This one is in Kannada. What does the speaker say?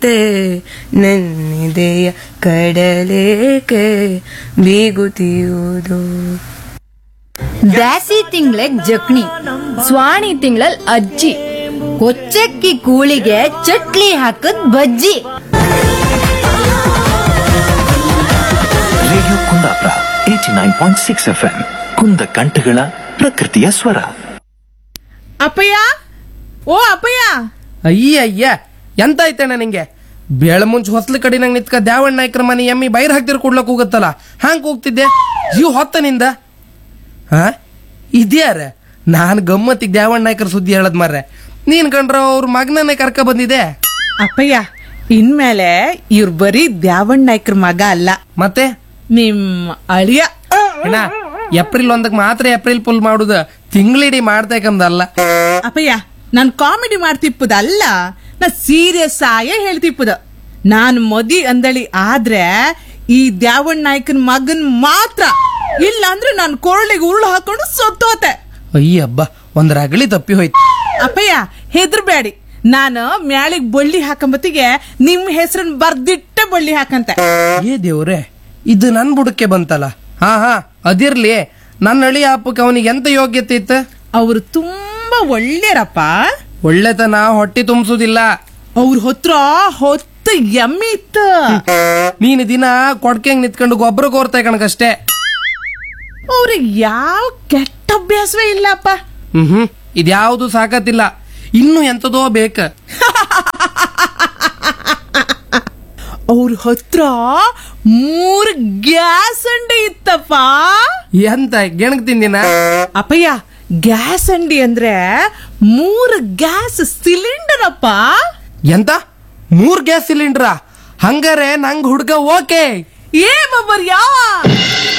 ಮತ್ತೆ ನನ್ನಿದೆಯ ಕಡಲೇಕೆ ಬೀಗುತ್ತಿಯುವುದು ಬ್ಯಾಸಿ ತಿಂಗ್ಳಗ್ ಜಕ್ಣಿ ಸ್ವಾಣಿ ತಿಂಗಳಲ್ ಅಜ್ಜಿ ಕೊಚ್ಚಕ್ಕಿ ಕೂಳಿಗೆ ಚಟ್ಲಿ ಹಾಕದ್ ಬಜ್ಜಿ radio Kundapura eighty nine point six F M ಕುಂದ ಕಂಠಗಳ ಪ್ರಕೃತಿಯ ಸ್ವರ ಅಪ್ಪಯ್ಯ ಓ ಅಪ್ಪಯ್ಯ ಅಯ್ಯ ಅಯ್ಯ ಎಂತ ಐತಣ್ಣ ನಿಂಗೆ ಬೇಳ ಮುಂಚೆ ಹೊಸ್ಲ ಕಡೆ ನಂಗೆ ನಿತ್ಕ ದ್ಯಾವಣ್ಣ ನಾಯ್ಕರ ಮನೆ ಎಮ್ಮಿ ಬೈರ್ ಹಾಕ್ತಿರ್ ಕೊಡ್ಲಕ್ ಹೋಗುತ್ತಲ್ಲ ಹ್ಯಾಂಗ್ ಹೋಗ್ತಿದ್ದೆ ಜೀವ ಹೊತ್ತ ನಿಂದ ಹಾ ಇದ್ಯಾರ ನಾನು ಗಮ್ಮತ್ತಿಗೆ ದ್ಯಾವಣ್ಣ ನಾಯ್ಕರ ಸುದ್ದಿ ಹೇಳದ್ ಮಾರ್ರೆ ನೀನ್ ಕಂಡ್ರ ಅವ್ರ ಮಗನನ್ನೇ ಕರ್ಕ ಬಂದಿದೆ ಅಪ್ಪಯ್ಯ ಇನ್ಮೇಲೆ ಇವ್ರು ಬರೀ ದ್ಯಾವಣ್ಣ ನಾಯ್ಕರ ಮಗ ಅಲ್ಲ ಮತ್ತೆ ನಿಮ್ ಅಳಿಯ ಅಣ್ಣ ಏಪ್ರಿಲ್ ಒಂದಕ್ಕೆ ಮಾತ್ರ ಏಪ್ರಿಲ್ ಫುಲ್ ಮಾಡುದ ತಿಂಗಳಿಡೀ ಮಾಡ್ತೇಕಂದಲ್ಲ ಅಪ್ಪಯ್ಯ ನಾನ್ ಕಾಮಿಡಿ ಮಾಡ್ತಿಪ್ಪುದಲ್ಲ ನಾ ಸೀರಿಯಸ್ ಆಯೇ ಹೇಳ್ತಿಪ್ಪುದ ನಾನು ಮದಿ ಅಂದಳಿ ಆದ್ರೆ ಈ ದ್ಯಾವಣ್ಣ ನಾಯ್ಕನ್ ಮಗನ್ ಮಾತ್ರ ಇಲ್ಲ ಅಂದ್ರೆ ನಾನು ಕೊರಳಿಗೆ ಉರುಳು ಹಾಕೊಂಡು ಸತ್ತೋತೆ ಅಯ್ಯಬ್ಬ ಒಂದ್ ರಗಳಿ ತಪ್ಪಿ ಹೋಯ್ತು ಅಪ್ಪಯ್ಯ ಹೆದರ್ಬೇಡಿ ನಾನು ಮ್ಯಾಳಿಗ್ ಬಳ್ಳಿ ಹಾಕಂಬತ್ತಿಗೆ ನಿಮ್ ಹೆಸರನ್ನ ಬರ್ದಿಟ್ಟ ಬಳ್ಳಿ ಹಾಕಂತೆ ಏ ದೇವ್ರೆ ಇದು ನನ್ ಬುಡಕ್ಕೆ ಬಂತಲ್ಲ ಹಾ ಹಾ ಅದಿರ್ಲಿ ನನ್ನ ಅಳಿ ಅಪ್ಪಕ್ಕೆ ಅವನಿಗೆ ಎಂತ ಯೋಗ್ಯತೆ ಇತ್ತು ಅವರು ತುಂಬಾ ಒಳ್ಳೆಯರಪ್ಪ ಒಳ್ಳೆತನ ಹೊಟ್ಟಿ ತುಂಬಿಸುದಿಲ್ಲ ಅವ್ರ ಹತ್ರ ಹೊತ್ತು ಎಮ್ಮೆ ಇತ್ತು ನೀನು ದಿನ ಕೊಡ್ಕೆಂಗ್ ನಿತ್ಕೊಂಡು ಗೊಬ್ಬರ ಕೋರ್ತಾ ಕಣಕಷ್ಟೇ ಅವ್ರಿಗೆ ಯಾವ ಕೆಟ್ಟ ಅಭ್ಯಾಸವೇ ಇಲ್ಲಪ್ಪ ಹ್ಮ್ ಹ್ಮ್ ಇದ್ಯಾವುದು ಸಾಕತ್ತಿಲ್ಲ ಇನ್ನು ಎಂತದೋ ಬೇಕ ಅವ್ರ ಹತ್ರ ಮೂರ್ ಗ್ಯಾಸ್ ಅಂಡಿ ಇತ್ತಪ್ಪ ಎಂತ ಗೆಣಗ್ ತಿಂದಿನ ಅಪ್ಪಯ್ಯ ಗ್ಯಾಸ್ ಅಂಡಿ ಅಂದ್ರೆ ಮೂರ್ ಗ್ಯಾಸ್ ಸಿಲಿಂಡರ್ ಅಪ್ಪ ಎಂತ ಮೂರ್ ಗ್ಯಾಸ್ ಸಿಲಿಂಡ್ರ ಹಂಗಾರೆ ನಂಗ್ ಹುಡ್ಗ ಓಕೆ ಏ ಬಬ್ಬರ್ ಯಾವ